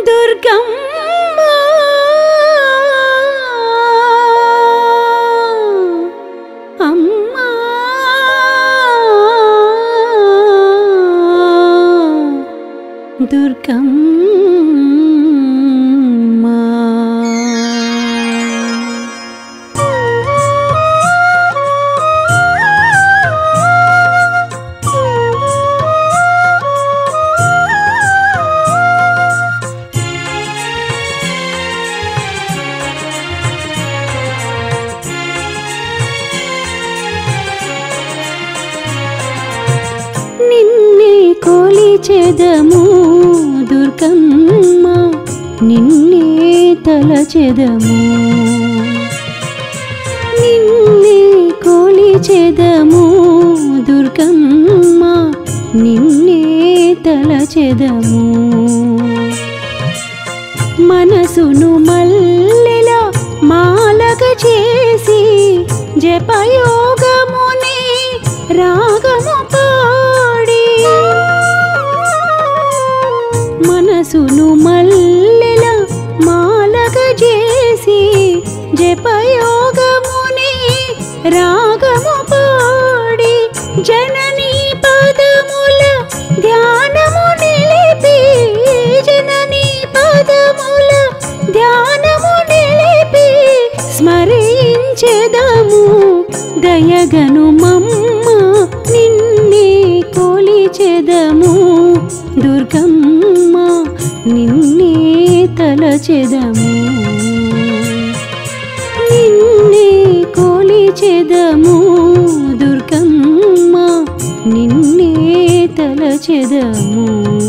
దుర్గమ్మ అమ్మా దుర్గమ్మ నిన్నే కొలిచెదము దుర్గమ్మ నిన్నే తలచెదము నిన్నే కొలిచెదము దుర్గమ్మ నిన్నే తలచెదము మనసును మల్లెల మాలగ చేసి జపయోగముని రాగము పాడి మనసును మల్లెల మాలగ చేసి జపయోగముని రాగము పాడి జననీ పదముల ధ్యానము నిలిపి జననీ పదముల ధ్యానము నిలిపి స్మరించెదము దయగను మమ్మ నిన్నే కొలిచెదము దుర్గమ్మ నిన్నే తలచెదము నిన్నే కొలిచెదము దుర్గమ్మ నిన్నే తలచెదము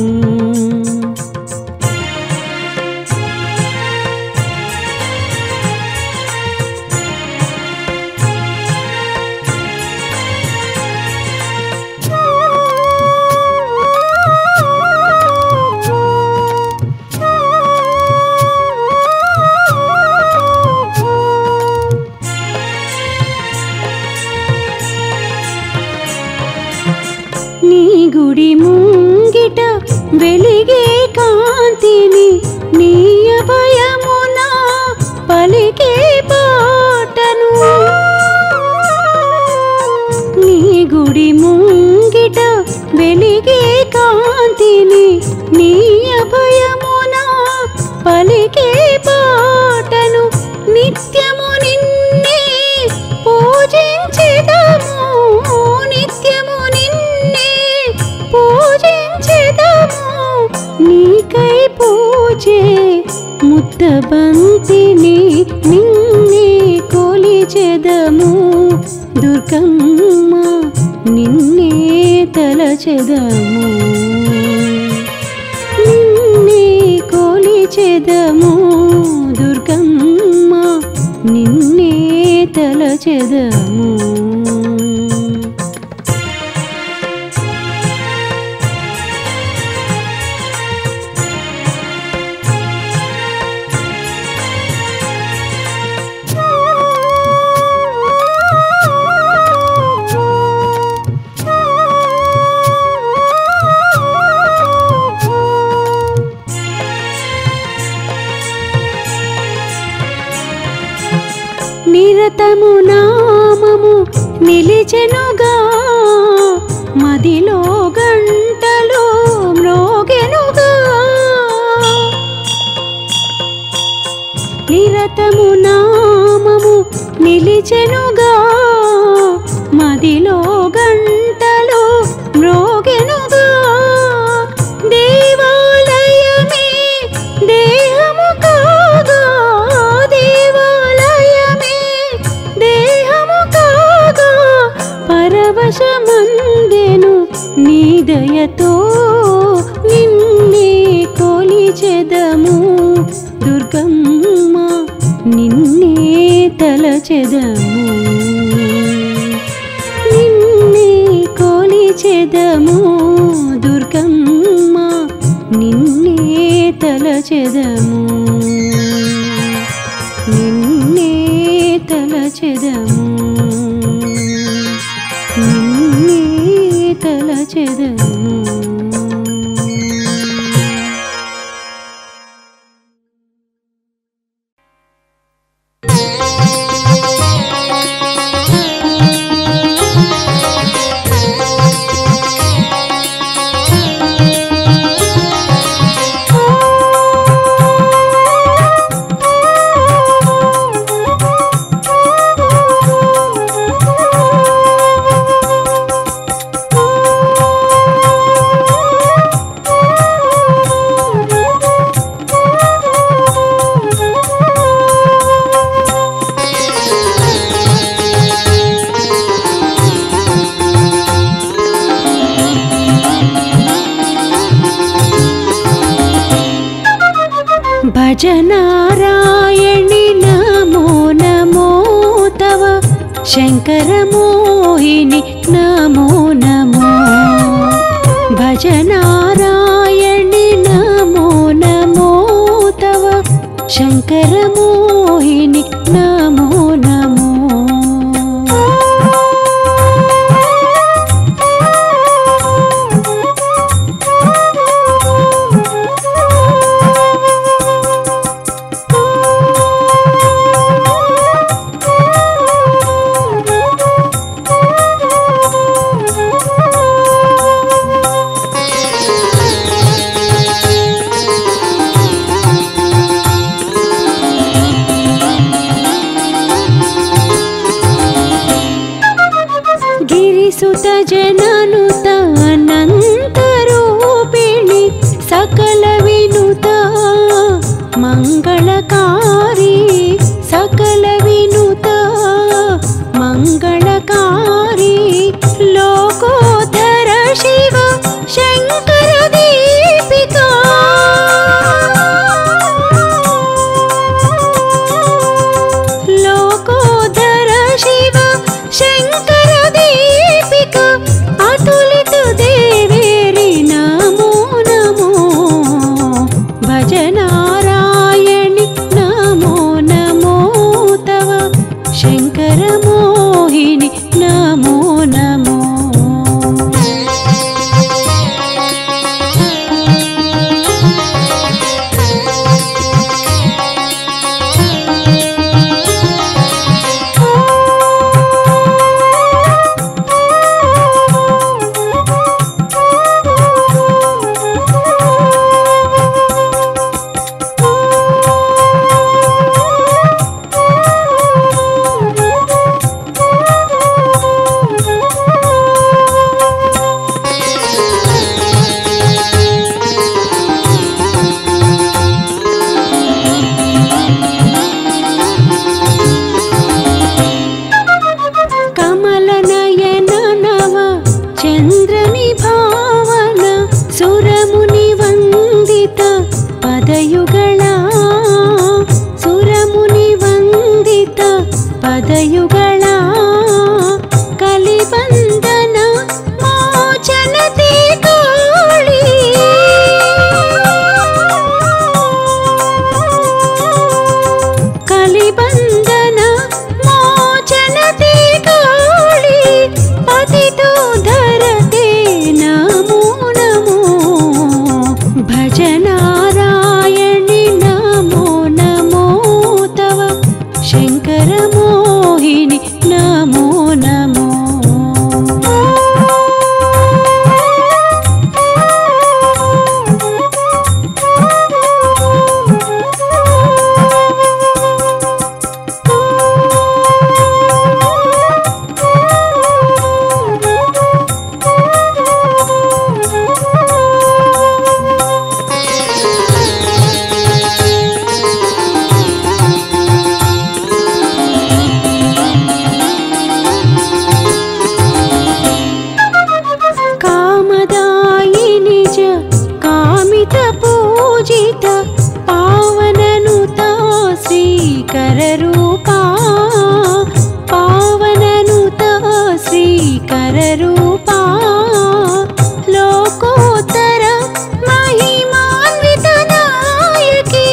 నీ గుడి ముంగిట వెలిగే కాంతిని నీ అభయమున పలికే పాటను నీ గుడి ముంగిట వెలిగే కాంతిని నీ అభయమున పలికే పాటను నిత్యము నిన్నే పూజించెదము నిత్యము నిన్నే పూజించెదము నీకై పూజే ముద్దబంతిని నిన్నే కొలిచెదము దుర్గమ్మ నిన్నే తలచెదము నిన్నే కొలిచెదము దుర్గమ్మ నిన్నే తలచెదము నిరతము నామము నిలిచెనుగా మదిలో గంటలు మ్రోగెనుగా నిరతము నామము నిలిచెనుగా మదిలో గంటలు మ్రోగెనుగా దేవాలయమే దేహము కాగా దేవాలయమే దేహము కాగా పరవశమందెను నీ దయతో నిన్నే కొలిచెదము దుర్గమ్మ నిన్నే తలచెదము నిన్నే కొలిచెదము దుర్గమ్మ నిన్నే తలచెదము నిన్నే తలచెదము నిన్నే తలచెదము भज नारायणि नमो नमो तव शङ्करमोहिनि नमो नमो भज नारायणि नमो नमो तव शङ्करमोहिनि नमो नमो गिरिसुत जननुत अनन्तरूपिणि सकलविनुता मङ्गलकारी सकलविनुता मङ्गलकारी लोकोत्तर शिव शङ्कर दीपिका लोकोधर शिव शङ्कर दीपिका अतुलित देवेरि नमो नमो भज नारायणि नमो नमो तव शङ्कर मोहिनि नमो नमो కమలనయన నవ చంద్రని భావన సురముని వందిత పదయుಗಳ సురముని వందిత పదయుಗಳ కలిబంధన మోచనతే కాళీ కలిబంధన మోచనతే కాళీ పతితో ధరతే నమో నమో భజ నారాయణి నమో నమో తవ శంకర మోహిని నమో నమో కామదాయి నిజ కామిత పూజిత పావననుత శ్రీకర రూపా పావననుత శ్రీకర రూపా లోకోత్తర మహిమాన్విత నాయకీ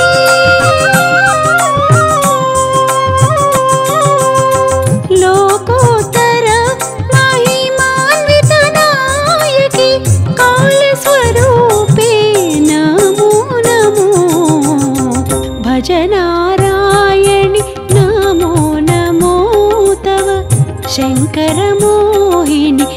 లోకోత్తర మహిమాన్విత నాయకి కాళస్వరూపే నమో నమో భజ నారాయణి నమో నమో తవ శంకర మోహిని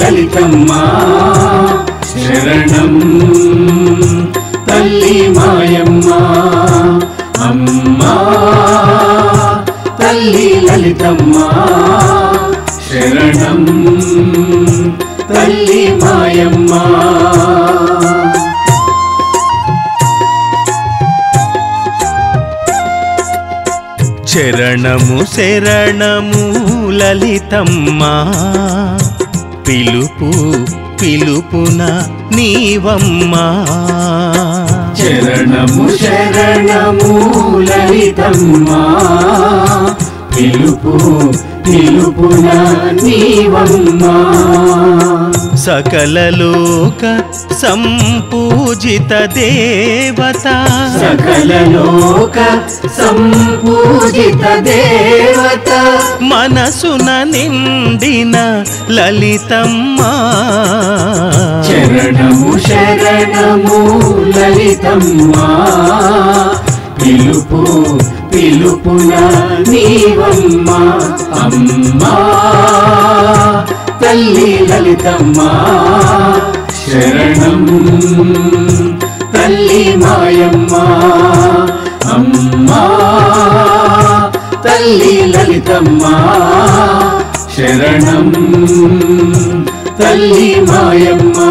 లలితమ్మ శరణం తల్లి మాయమ్మ అమ్మా తల్లి లలితమ్మ శరణం తల్లి మాయమ్మ చరణము శరణము లలితమ్మా పిలుపు పిలుపున నీవమ్మా శరణము శరణము లలితమ్మా పిలుపు పిలుపున నీవమ్మా సకల లోక సంపూజిత దేవత సకల లోక సంపూజిత దేవత మనసున నిండిన లలితమ్మా శరణము శరణము లలితమ్మా పిలుపు పిలుపున నీవమ్మా అమ్మా తల్లి లలితమ్మా శరణం తల్లి మాయమ్మా అమ్మా తల్లి లలితమ్మా శరణం తల్లి మాయమ్మా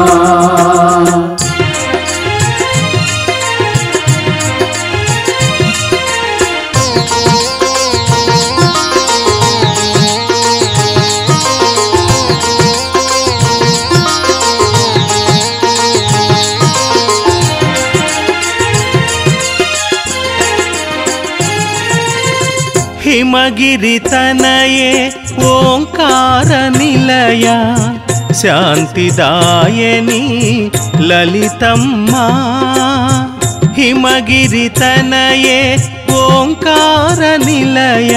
హిమగిరి తనయే ఓంకార నిలయ శాంతిదాయని లలితమ్మా హిమగిరి తనయే ఓంకార నిలయ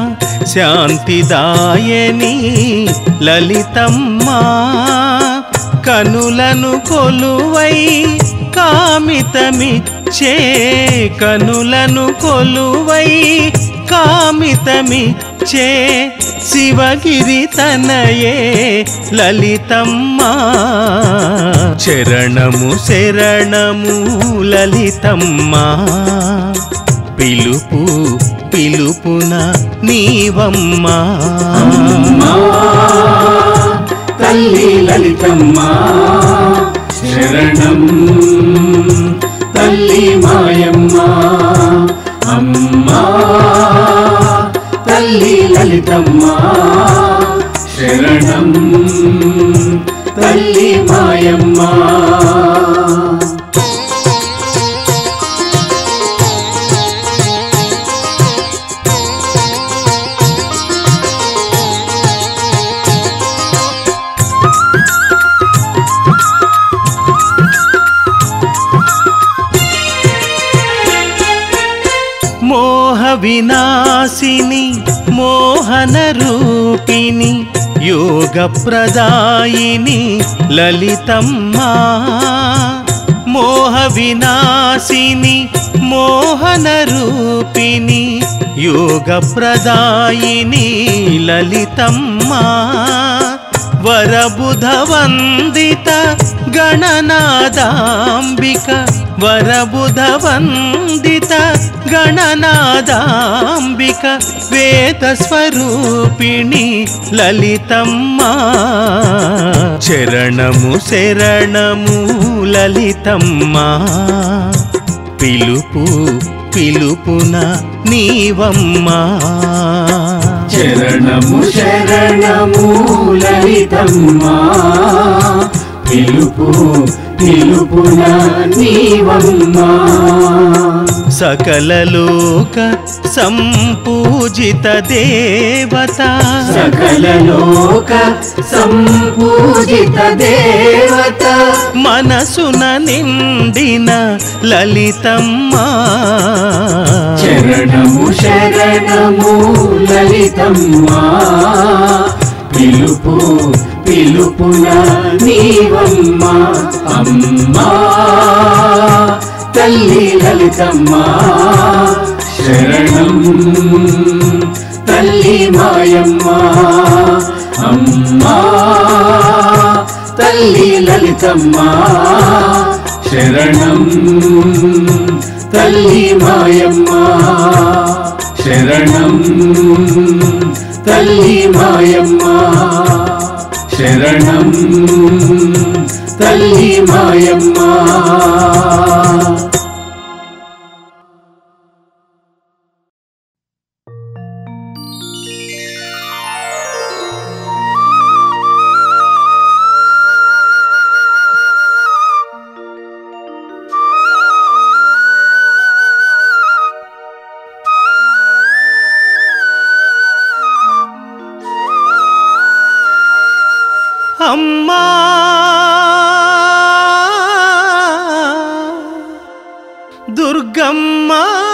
శాంతిదాయని లలితమ్మా కనులను కొలువై కామితమిచ్చే కనులను కొలువై కామితమిచ్చే శివగిరి తనయే లలితమ్మా చరణము శరణము లలితమ్మా పిలుపు పిలుపున నీవమ్మా అమ్మా తల్లి లలితమ్మా శరణం తల్లి మాయమ్మా అమ్మా తల్లి లలితమ్మా శరణం తల్లి మాయమ్మా మోహ వినాశిని మోహన రూపిణి యోగ ప్రదాయిని లలితమ్మా మోహ వినాశిని మోహన రూపిణి యోగ ప్రదాయిని లలితమ్మా వరబుధ వందిత గణనాదాంబిక వరబుధ వందిత గణనాదాంబిక వేద స్వరూపిణి లలితమ్మా చరణము శరణము లలితమ్మా పిలుపు పిలుపున నీవమ్మా శరణము శరణము లలితమ్మా పిలుపు పిలుపున నీవమ్మా సకల లోక సంపూజిత దేవత సకల లోక సంపూజిత దేవత మనసున నిండిన లలితమ్మా శరణము శరణము లలితమ్మా పిలుపు పిలుపున నీవమ్మా అమ్మా తల్లి లలితమ్మా శరణం తల్లి మాయమ్మా అమ్మా తల్లి లలితమ్మ శరణం తల్లి మాయమ్మ శరణం తల్లి మాయమ్మ శరణం తల్లి మాయమ్మ అమ్మా దుర్గమ్మ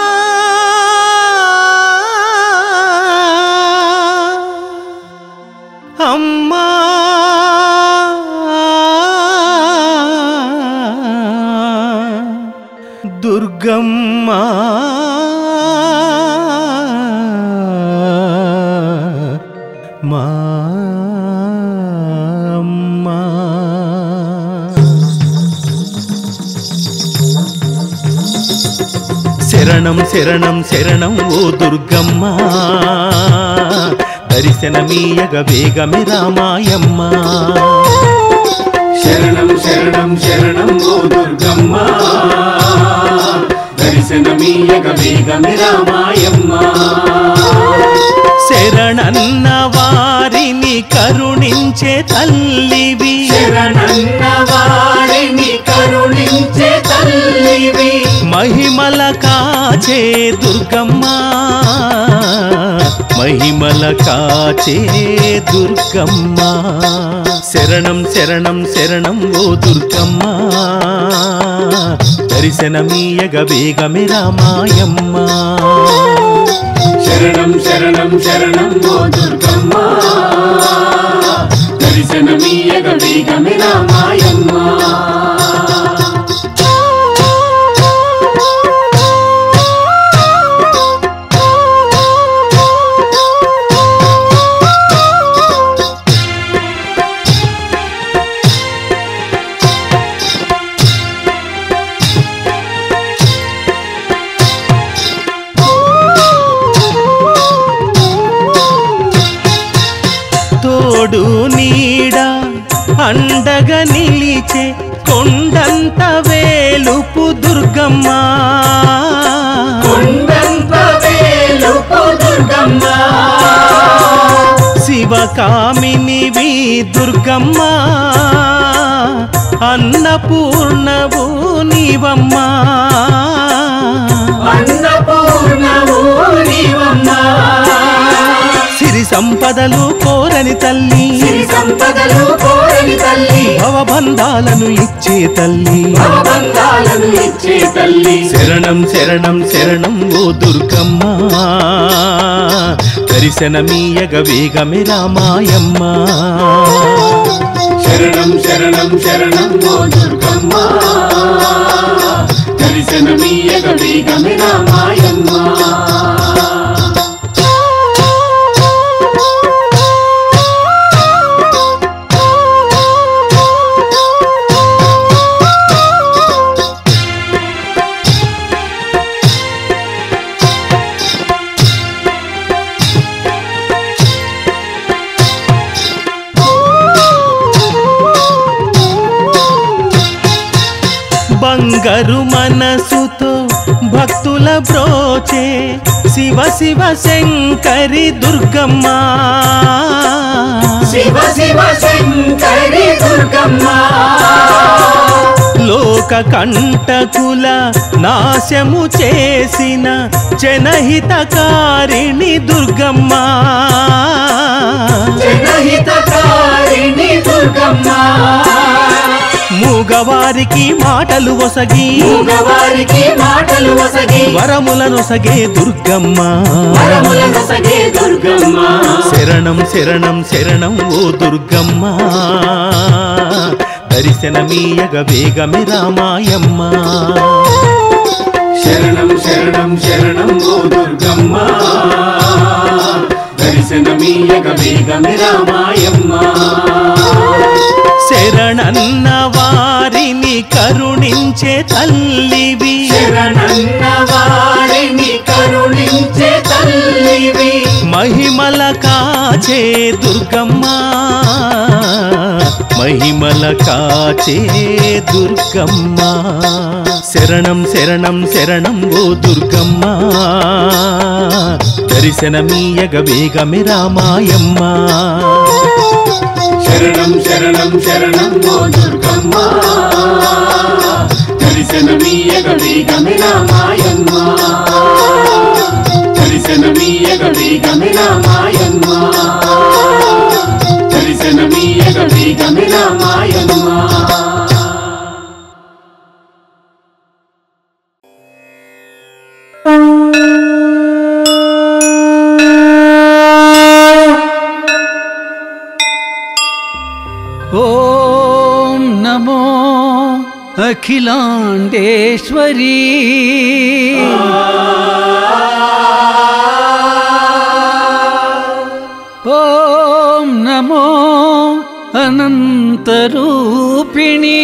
అమ్మా దుర్గమ్మ మా అమ్మా శరణం శరణం శరణం ఓ దుర్గమ్మ దర్శనమీయగ వేగమి రామాయమ్మ శరణం శరణం శరణం ఓ దుర్గమ్మ దర్శనమీయగ వేగమి రామాయమ్మ శరణన్న వారిని కరుణించే తల్లివి శరణన్న వారిని కరుణించే తల్లివి మహిమల కాచే దుర్గమ్మ మహిమల కాచే దుర్గమ్మ శరణం శరణం శరణం ఓ దుర్గమ్మ దర్శనమీయగ వేగమి రామాయమ్మ శరణం శరణం శరణం ఓ దుర్గమ్మ దర్శనమీయగ వేగమి రామాయమ్మ తోడు నీడ అండగా నిలిచే కొండంత వేలుపు దుర్గమ్మ కొండంత వేలుపు దుర్గమ్మ శివకామినివి దుర్గమ్మ అన్నపూర్ణవు నీవమ్మ అన్నపూర్ణము నీవమ్మ సిరి సంపదలు కోరని తల్లి సిరి సంపదలు కోరని తల్లి భవబంధాలను ఇచ్చే తల్లి భవబంధాలను ఇచ్చే తల్లి శరణం శరణం శరణం ఓ దుర్గమ్మ దర్శనమీయగ వేగమి రామాయమ్మ శరణం శరణం శరణం ఓ దుర్గమ్మ దర్శనమీయగ వేగమి రామాయమ్మ బంగారు మనసుతో భక్తుల బ్రోచే శివ శివ శంకరి దుర్గమ్మ శివ శివ శంకరి దుర్గమ్మ లోక కంటకుల నాశము చేసిన జనహితకారిణి దుర్గమ్మ జనహితకారిణి దుర్గమ్మ మూగవారికి మాటలు ఒసగి మూగవారికి మాటలు వసగి వరములను సగే దుర్గమ్మ వరములను సగే దుర్గమ్మ శరణం శరణం శరణం ఓ దుర్గమ్మ దర్శనమీయగ వేగమి రామాయమ్మ శరణం శరణం శరణం ఓ దుర్గమ్మ దర్శన దర్శనమీయగ వేగమి రామాయమ్మ శరణన్న వారిని కరుణించే తల్లివి శరణన్న వారిని కరుణించే తల్లివి మహిమల కాచే దుర్గమ్మ మహిమల కాచే దుర్గమ్మ శరణం శరణం శరణం ఓ దుర్గమ్మ దర్శనమీయగ వేగమి రామాయమ్మ శరణం శరణం శరణం ఓ దుర్గమ్మ దర్శనమీయగ వేగమి రామాయమ్మ దర్శనమీయగ వేగమి రామాయమ్మ దర్శనమీయగ వేగమి రామాయమ్మ ఓం నమో అఖిలాండేశ్వరీ ఓం నమో అనంతరూపిణీ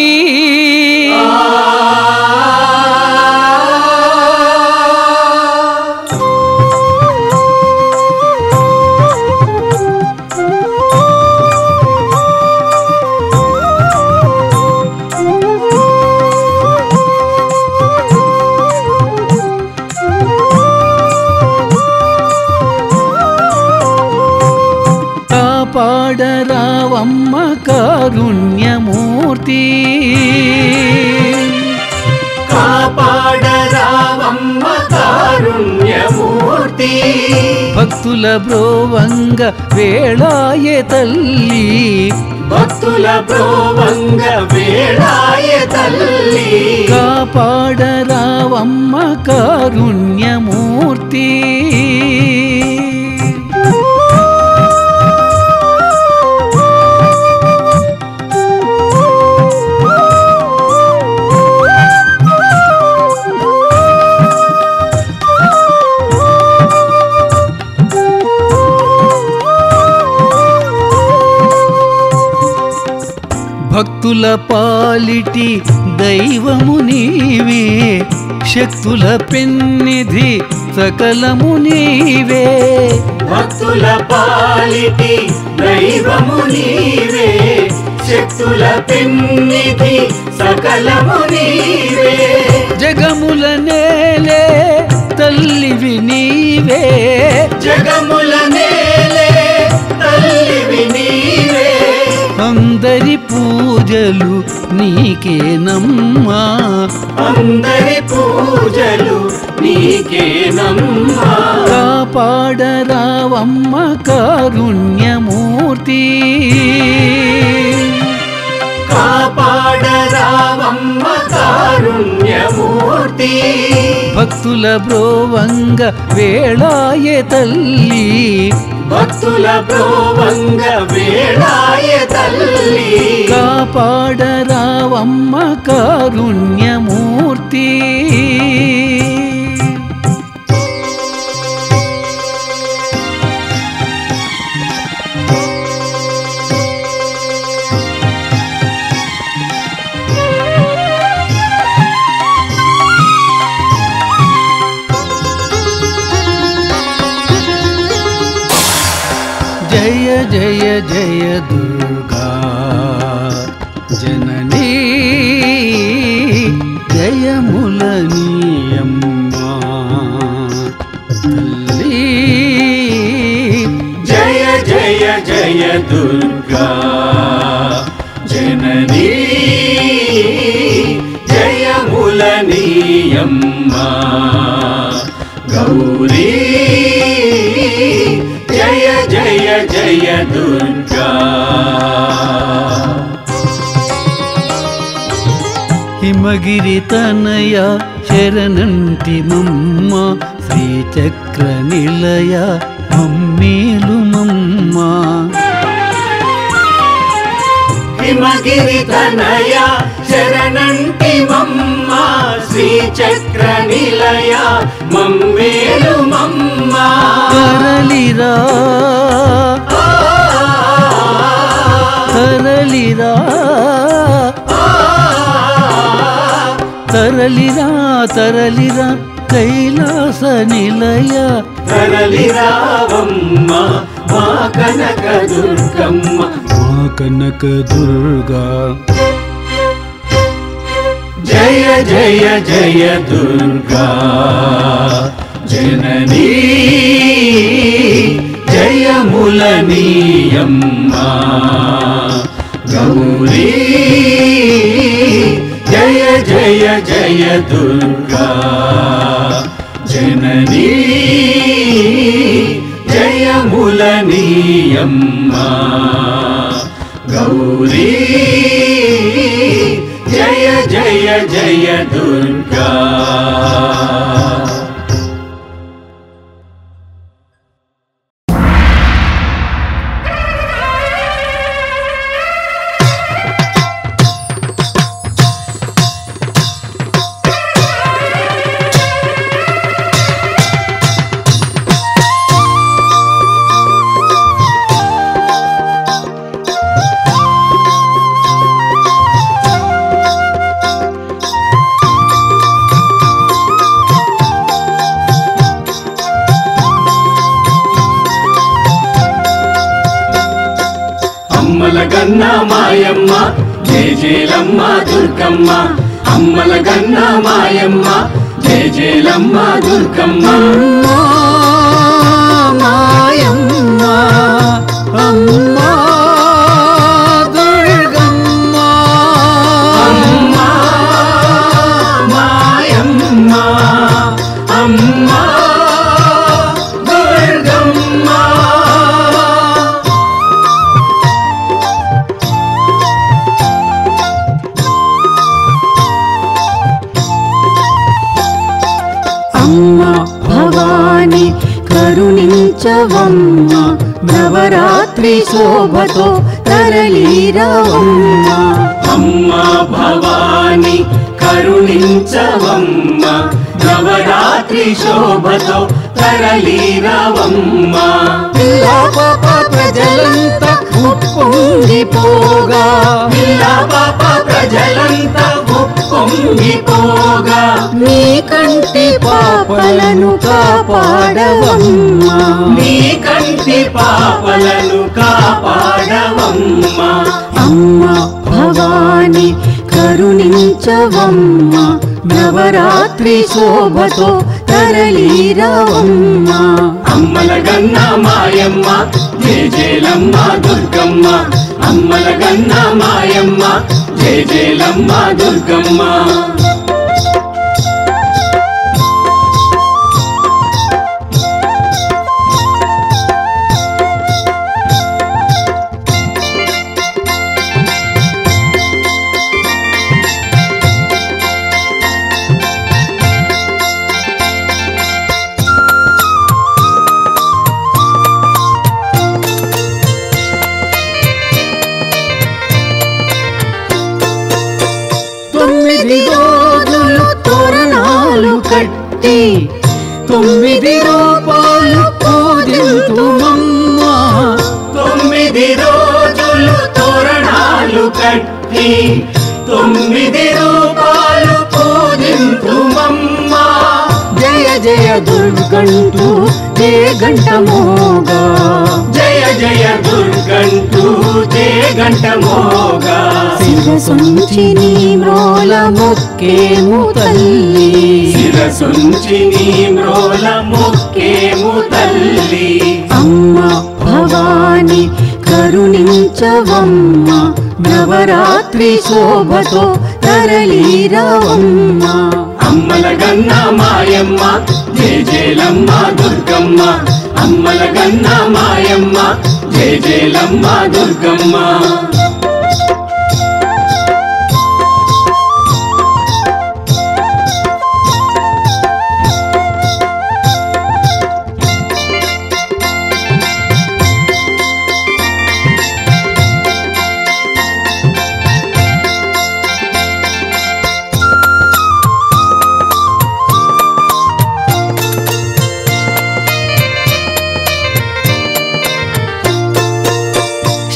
కాపాడరావమ్మ కారుణ్యమూర్తి కాపాడరావమ్మ కారుణ్యమూర్తి భక్తుల బ్రోవంగ వేళాయే తల్లి భక్తుల ప్రోవంగ వేళాయ తల్లి కాపాడరావమ్మ కారుణ్యమూర్తి భక్తుల పాలిటి దైవము నీవే శక్తుల పెన్నిధి సకలము నీవే భక్తుల పాలిటి దైవము నీవే శక్తుల పెన్నిధి సకలము నీవే జగముల నేలే తల్లివి నీవే జగముల నేలే తల్లివి నీవే అందరి పూజలు నీకేనమ్మా అందరి పూజలు నీకేనమ్మా కాపాడరావమ్మ కారుణ్యమూర్తి కాపాడరావమ్మ కారుణ్యమూర్తి భక్తుల బ్రోవంగ వేళాయే తల్లి భక్తుల ప్రోవంగ వేళాయ తల్లి కాపాడరావమ్మ కారుణ్యమూర్తి జయ జయ జయ దుర్గా జననీ జయములనీయమ్మా తల్లి జయ జయ జయ దుర్గా జననీ జయములనీయమ్మా గౌరీ జయ జయ జయ దుర్గా హిమగిరి తనయ శరణంటి మమ్మ శ్రీచక్ర నిలయ మమ్మేలు మమ్మ హిమగిరి తనయ శరణంటి మమ్మ శ్రీచక్ర నిలయ మమ్మేలు మమ్మ కరలిరా తరలిరా తరలిరా తరలిరా కైలాస నిలయ తరలిరావమ్మ మా కనక దుర్గమ్మ మా కనక దుర్గా జయ జయ జయ దుర్గా జననీ జయములనీయమ్మ గౌరీ జయ జయ జయ దుర్గా జననీ జయములనీయమ్మ గౌరీ జయ జయ జయ దుర్గా అమ్మల గన్న మాయమ్మ జేజేలమ్మ దుర్గమ్మ అమ్మల గన్న మాయమ్మ జేజేలమ్మ దుర్గమ్మ మాయమ్మ అమ్మా దుర్గమ్మ అమ్మ మాయమ్మ అమ్మ దుర్గమ్మ అమ్మ భవాని కరుణించవమ్మ నవరాత్రి శోభతో తరలిరవమ్మ అమ్మ భవాని కరుణించవమ్మ నవరాత్రి శోభతో తరలిరవమ్మ పాప ప్రజలంతా ఉప్పొంగిపోగా పిల్ల పాప ప్రజలంతా ఉప్పొంగిపోగా నీ కంటి పాపలను కాపాడవమ్మ నీ కంటి పాపలను కాపాడవమ్మ అమ్మ భవాని కరుణించవమ్మ నవరాత్రి శోభతో తరలిరవమ్మ అమ్మల గన్న మాయమ్మ జేజేలమ్మ దుర్గమ్మ అమ్మల గన్న మాయమ్మ జేజేలమ్మ దుర్గమ్మ తొమ్మిది రోజులు తోరణాలు కట్టి తొమ్మిది రూపాలు పూజింతుమమ్మ తొమ్మిది రోజులు తోరణాలు కట్టి తొమ్మిది రూపాలు పూజింతుమమ్మ జయ జయ దుర్గంటూ జయ గంట మోగా జయ జయ దుర్గంటూ జే గంట మోగా శిరసుంచి నీ మ్రోల మొక్కేము తల్లి శిరసుంచి నీ మ్రోల మొక్కేము తల్లి అమ్మ భవాని కరుణించవమ్మ నవరాత్రి శోభతో తరలిరవమ్మ అమ్మల గన్న మాయమ్మ జేజేలమ్మ దుర్గమ్మ అమ్మల గన్న మాయమ్మ జేజేలమ్మ దుర్గమ్మ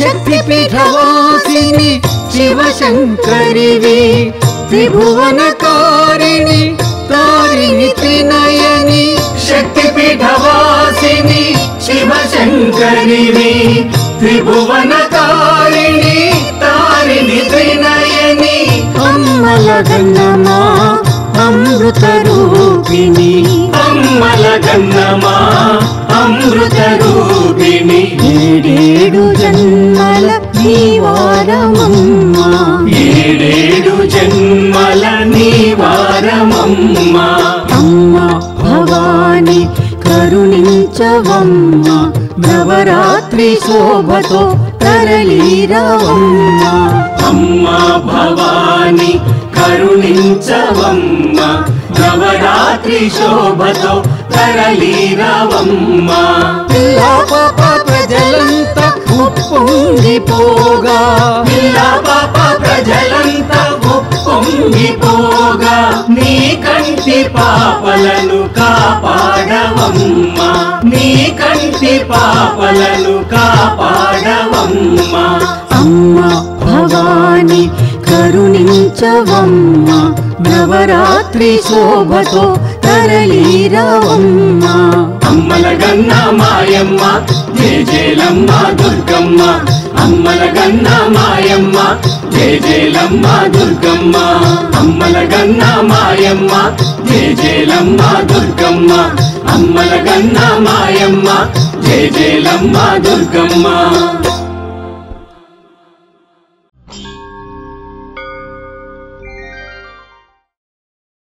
శక్తి పీఠవాసిని శివశంకరివి త్రిభువనకారిణి తారిణి త్రినయని శక్తి పీఠవాసిని శివశంకరివి త్రిభువనకారిణి తారిణి త్రినయని అమ్మల గన్నమా అమృత రూపిణి అమ్మల గన్నమా అమృత రూపిణి ఏడేడు జన్మల నీవారమమ్మా ఏడేడు జన్మల నీవారమమ్మా అమ్మ భవాని కరుణించవమ్మ నవరాత్రి శోభతో తరలిరవమ్మ అమ్మా భవాని కరుణించవమ్మ నవరాత్రి శోభతో తరలిరవమ్మ పిల్లా పాప ప్రజలంతా ఉప్పొంగిపోగా పిల్ల పాప ప్రజలంతా ఉప్పొంగిపోగా నీ కంటి పాపలను కాపాడవమ్మా నీ కంటి పాపలను కాపాడవమ్మా అమ్మ భవాని కరుణించవమ్మ నవరాత్రి శోభతో తరలిరవమ్మ అమ్మల గన్న మాయమ్మ జయ జయలమ్మ దుర్గమ్మ అమ్మల గన్న మాయమ్మ జయ జయలమ్మ దుర్గమ్మ అమ్మల గన్న మాయమ్మ జయ జయలమ్మ దుర్గమ్మ అమ్మల గన్న మాయమ్మ జయ జయలమ్మ దుర్గమ్మ